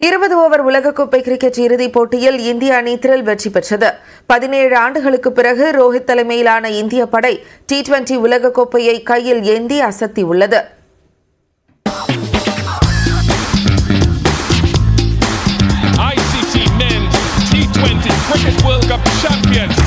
இருபது ஓவர் உலகக்கோப்பை கிரிக்கெட் இறுதிப் போட்டியில் இந்திய அணி திரில் வெற்றி பெற்றது பதினேழு ஆண்டுகளுக்கு பிறகு ரோஹித் தலைமையிலான இந்திய படை டி டுவெண்டி உலகக்கோப்பையை கையில் ஏந்தி அசத்தியுள்ளது ICC Men's T20 Cricket World Cup Champions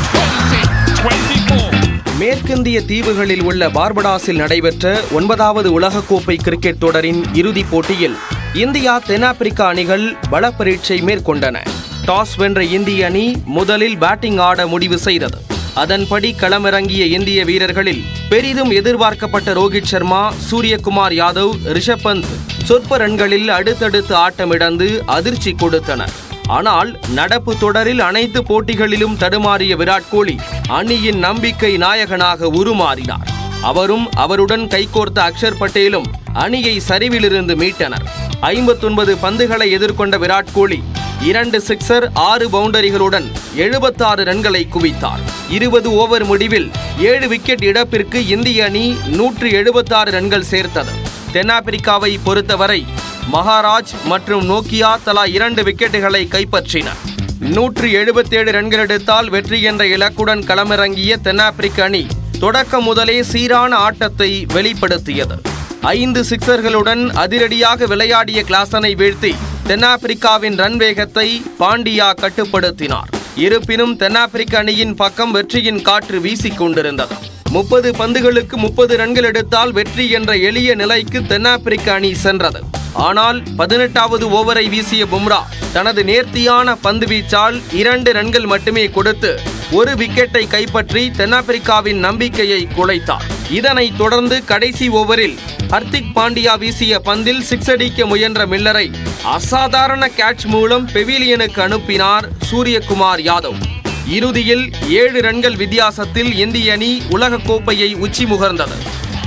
2024. மேற்கிந்திய தீவுகளில் உள்ள பார்படாஸில் நடைபெற்ற ஒன்பதாவது உலகக்கோப்பை கிரிக்கெட் தொடரின் இறுதிப் போட்டியில் இந்தியா தென்னாப்பிரிக்கா அணிகள் பல பரீட்சை மேற்கொண்டன டாஸ் வென்ற இந்திய அணி முதலில் பேட்டிங் ஆட முடிவு செய்தது அதன்படி களமிறங்கிய இந்திய வீரர்களில் பெரிதும் எதிர்பார்க்கப்பட்ட ரோஹித் சர்மா சூரியகுமார் யாதவ் ரிஷப் பந்த் சொற்ப ரன்களில் அடுத்தடுத்து ஆட்டமிழந்து அதிர்ச்சி கொடுத்தனர் ஆனால் நடப்பு தொடரில் அனைத்து போட்டிகளிலும் தடுமாறிய விராட் கோலி அணியின் நம்பிக்கை நாயகனாக உருமாறினார் அவரும் அவருடன் கைகோர்த்த அக்ஷர் பட்டேலும் அணியை சரிவிலிருந்து மீட்டனர் ஐம்பத்தொன்பது பந்துகளை எதிர்கொண்ட விராட் கோலி இரண்டு சிக்ஸர் ஆறு பவுண்டரிகளுடன் எழுபத்தாறு ரன்களை குவித்தார் இருபது ஓவர் முடிவில் ஏழு விக்கெட் இழப்பிற்கு இந்திய அணி நூற்று எழுபத்தாறு ரன்கள் சேர்த்தது தென்னாப்பிரிக்காவை பொறுத்தவரை மகாராஜ் மற்றும் நோக்கியா தலா இரண்டு விக்கெட்டுகளை கைப்பற்றினர் நூற்று எழுபத்தேழு ரன்கள் எடுத்தால் வெற்றி என்ற இலக்குடன் களமிறங்கிய தென்னாப்பிரிக்க அணி தொடக்கம் முதலே சீரான ஆட்டத்தை வெளிப்படுத்தியது ஐந்து சிக்சர்களுடன் அதிரடியாக விளையாடிய கிளாசனை வீழ்த்தி தென்னாப்பிரிக்காவின் ரன் வேகத்தை பாண்டியா கட்டுப்படுத்தினார் இருப்பினும் தென்னாப்பிரிக்க அணியின் பக்கம் வெற்றியின் காற்று வீசிக் கொண்டிருந்தது முப்பது பந்துகளுக்கு முப்பது ரன்கள் எடுத்தால் வெற்றி என்ற எளிய நிலைக்கு தென்னாப்பிரிக்க அணி சென்றது ஆனால் பதினெட்டாவது ஓவரை வீசிய பும்ரா தனது நேர்த்தியான பந்து வீச்சால் இரண்டு ரன்கள் மட்டுமே கொடுத்து ஒரு விக்கெட்டை கைப்பற்றி தென்னாப்பிரிக்காவின் நம்பிக்கையை குலைத்தார் இதனைத் தொடர்ந்து கடைசி ஓவரில் ஹர்திக் பாண்டியா வீசிய பந்தில் சிக்ஸ் அடிக்க முயன்ற மில்லரை அசாதாரண கேட்ச் மூலம் பெவிலியனுக்கு அனுப்பினார் சூரியகுமார் யாதவ் இறுதியில் ஏழு ரன்கள் வித்தியாசத்தில் இந்திய அணி உலகக்கோப்பையை உச்சி முகர்ந்தது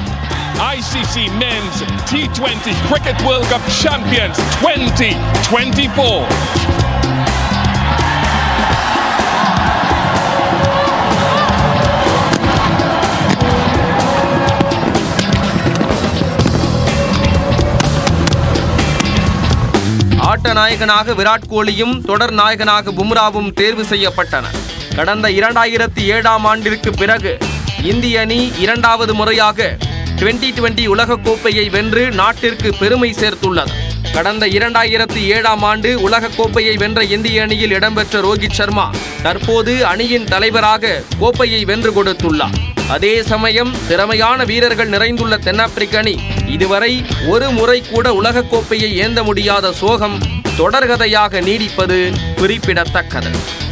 ICC Men's T20 Cricket World Cup Champions 2024. ஆட்ட நாயகனாக விராட் கோலியும் தொடர் நாயகனாக பும்ராவும் தேர்வு செய்யப்பட்டனர் கடந்த இரண்டாயிரத்தி ஏழாம் ஆண்டிற்கு பிறகு இந்திய அணி இரண்டாவது முறையாக டுவெண்டி டுவெண்டி உலகக்கோப்பையை வென்று நாட்டிற்கு பெருமை சேர்த்துள்ளது கடந்த இரண்டாயிரத்தி ஏழாம் ஆண்டு உலகக்கோப்பையை வென்ற இந்திய அணியில் இடம்பெற்ற ரோஹித் சர்மா தற்போது அணியின் தலைவராக கோப்பையை வென்று கொடுத்துள்ளார் அதே சமயம் திறமையான வீரர்கள் நிறைந்துள்ள தென்னாப்பிரிக்க அணி இதுவரை ஒரு முறை கூட உலகக்கோப்பையை ஏந்த முடியாத சோகம் தொடர்கதையாக நீடிப்பது குறிப்பிடத்தக்கது